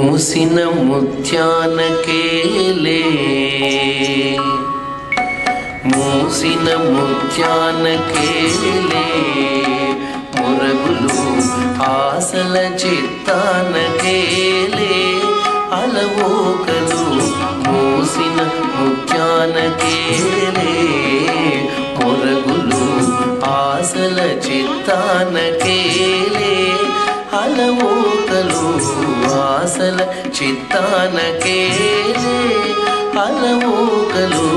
మూసిన ముత్యానకేలే మూసిన ముత్యానకేలే మురగులు ఆశల చిత్తానకేలే అలవోకలు మూసిన ముత్యానకేలే మొరగులు ఆశల చిత్తానకేలే అలవోకలు ఆశల చిత్తానకేలే అలవోకలు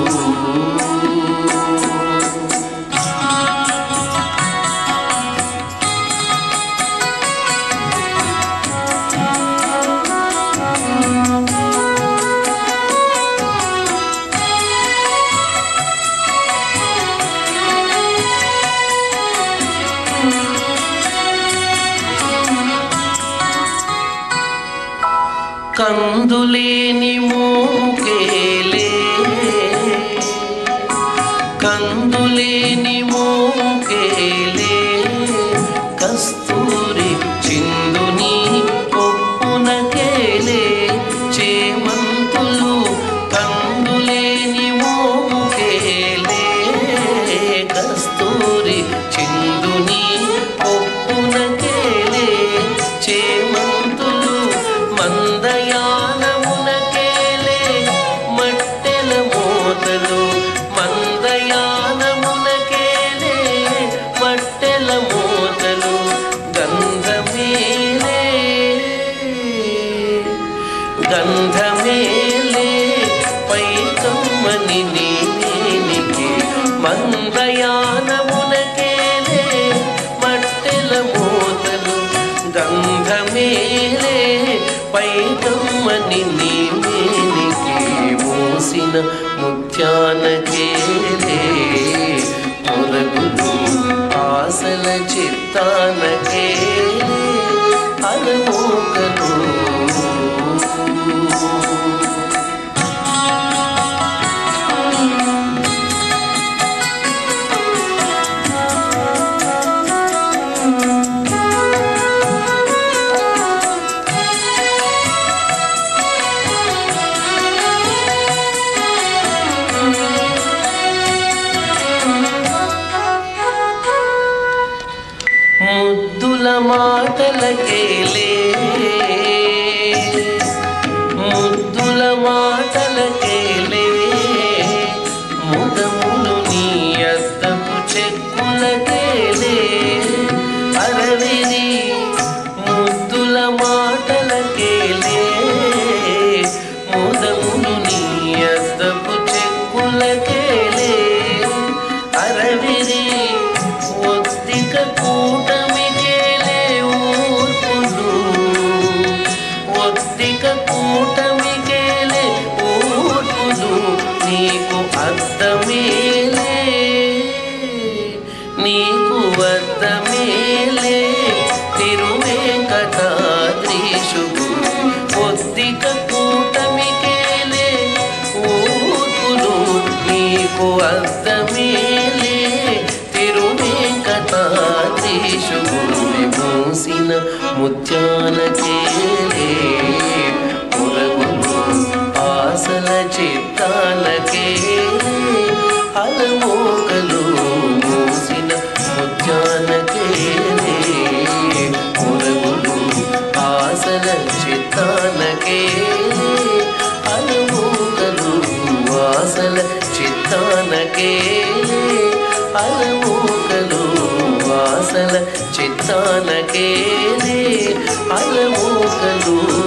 కందులేని మోకేలే కందులేని మోకేలే కస్తూరి చిందుని ఒప్పునకేలే చేమంతులు కందులేని మోకేలే కస్తూరి చిందుని ఒప్పునకేలే చేమంతులు మందయానమునకేలే మట్టెల మోతలు మందయానమునకేలే మట్టెల మోతలు గంధమేలే గంధమేలే పైకమ్మని నీనికి మందయానమునకేలే మట్టెల మోతలు గంధమేలే పైకమ్మని నీనికి మోసిన ముత్యానకేలే మొరగులు ఆశల చిత్తానకేలే అలమోకలు ముద్దుల మాటలకేలే ముద్దుల మాటలకేలే ముదములు నీ అద్దపు చెక్కులకేలే అరవిరి ముద్దుల మాటలకేలే ముదములు నీ అద్దపు చెక్కులకేలే అరవిరి ఒత్తిక కూటమికేలే ఊర్పులు ఒత్తిక కూటమికేలే ఊర్పులు నీకు అద్దమేలే నీకు అద్దమేలే తిరువేంకటాద్రీషుడు ఒత్తిక కూటమికేలే ఊర్పులు నీకు అద్దమేలే తిరువేంకటాద్రీషుడు మూసిన ముత్యాలకేలే పురగులు ఆశల చిత్తాలకేలే అలమోకలు మూసిన ముత్యాలకేలే పురగులు ఆశల చిత్తాలకేలే అలమోకలు వాసల చిత్తానకేలే అలమోకలు వాసల చిత్తానకేలే అలమోకలు